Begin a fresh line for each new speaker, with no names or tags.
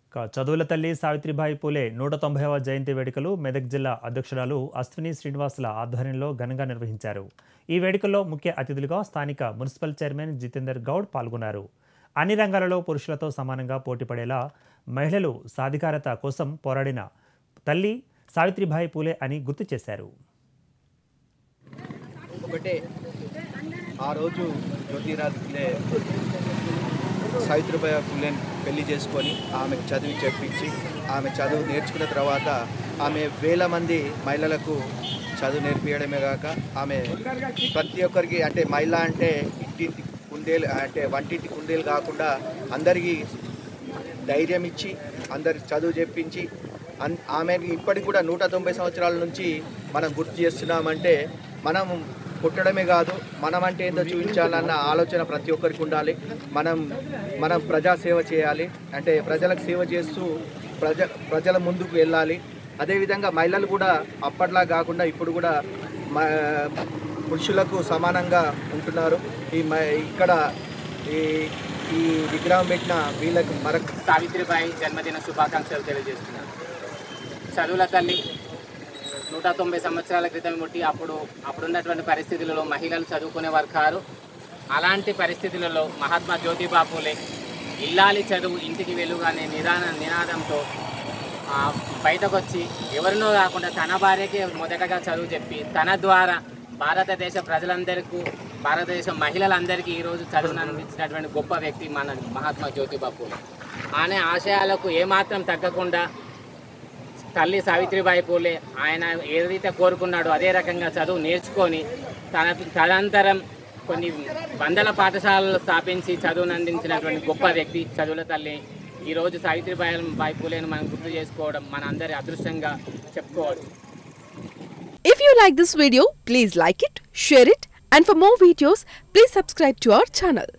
ఇక చదువుల తల్లి సావిత్రిబాయి పూలే నూట తొంభైవ జయంతి వేడుకలు మెదక్ జిల్లా అధ్యక్షురాలు అశ్విని శ్రీనివాసుల ఆధ్వర్యంలో ఘనంగా నిర్వహించారు ఈ వేడుకల్లో ముఖ్య అతిథులుగా స్థానిక మున్సిపల్ చైర్మన్ జితేందర్ గౌడ్ పాల్గొన్నారు అన్ని రంగాలలో పురుషులతో సమానంగా పోటీపడేలా మహిళలు సాధికారత కోసం పోరాడిన తల్లి సావిత్రిబాయి పూలే అని గుర్తు చేశారు
ఒకటే ఆ రోజు జ్యోతిరాజ్ ఫులే సావిత్రిబాయి ఫులేని పెళ్లి చేసుకొని ఆమెకు చదివి చెప్పించి ఆమె చదువు నేర్చుకున్న తర్వాత ఆమె వేల మంది మహిళలకు చదువు నేర్పించడమే కాక ఆమె ప్రతి ఒక్కరికి అంటే మహిళ అంటే ఇంటింటి కుందేలు అంటే వంటింటి కుందేలు కాకుండా అందరికీ ధైర్యం ఇచ్చి అందరికి చదువు చెప్పించి అన్ ఆమెకి ఇప్పటికి కూడా నూట తొంభై సంవత్సరాల నుంచి మనం గుర్తు చేస్తున్నామంటే మనం పుట్టడమే కాదు మనం అంటే ఏందో చూపించాలన్న ఆలోచన ప్రతి ఒక్కరికి ఉండాలి మనం మనం ప్రజాసేవ చేయాలి అంటే ప్రజలకు సేవ చేస్తూ ప్రజ ప్రజల ముందుకు వెళ్ళాలి అదేవిధంగా మహిళలు కూడా అప్పట్లా కాకుండా ఇప్పుడు కూడా మ పురుషులకు సమానంగా ఉంటున్నారు ఈ మ ఇక్కడ ఈ ఈ విగ్రహం పెట్టిన వీళ్ళకి మరొక
సావిత్రిబాయి జన్మదిన శుభాకాంక్షలు తెలియజేస్తున్నాను చదువుల తల్లి నూట తొంభై సంవత్సరాల క్రితం ముట్టి అప్పుడు అప్పుడున్నటువంటి పరిస్థితులలో మహిళలు చదువుకునేవారు కారు అలాంటి పరిస్థితులలో మహాత్మా జ్యోతిబా పూలే ఇల్లాలి చదువు ఇంటికి వెలుగు అనే నిదాన నినాదంతో ఆ, బయటకొచ్చి ఎవరినో కాకుండా తన భార్యకే మొదటగా చదువు చెప్పి తన ద్వారా భారతదేశ ప్రజలందరికీ భారతదేశ మహిళలందరికీ ఈరోజు చదువును అందించినటువంటి గొప్ప వ్యక్తి మన మహాత్మా జ్యోతిబా పూలే ఆయన ఆశయాలకు ఏమాత్రం తగ్గకుండా తల్లి సావిత్రిబాయి పూలే ఆయన ఏదైతే కోరుకున్నాడో అదే రకంగా చదువు నేర్చుకొని తన తదనంతరం కొన్ని వందల పాఠశాలలు స్థాపించి చదువును అందించినటువంటి గొప్ప వ్యక్తి చదువుల తల్లి ఈరోజు సావిత్రిబాయి బాయి పూలేను మనం గుర్తు చేసుకోవడం మన అందరి అదృష్టంగా చెప్పుకోవచ్చు
If you like this video, please like it, share it, and for more videos, please subscribe to our channel.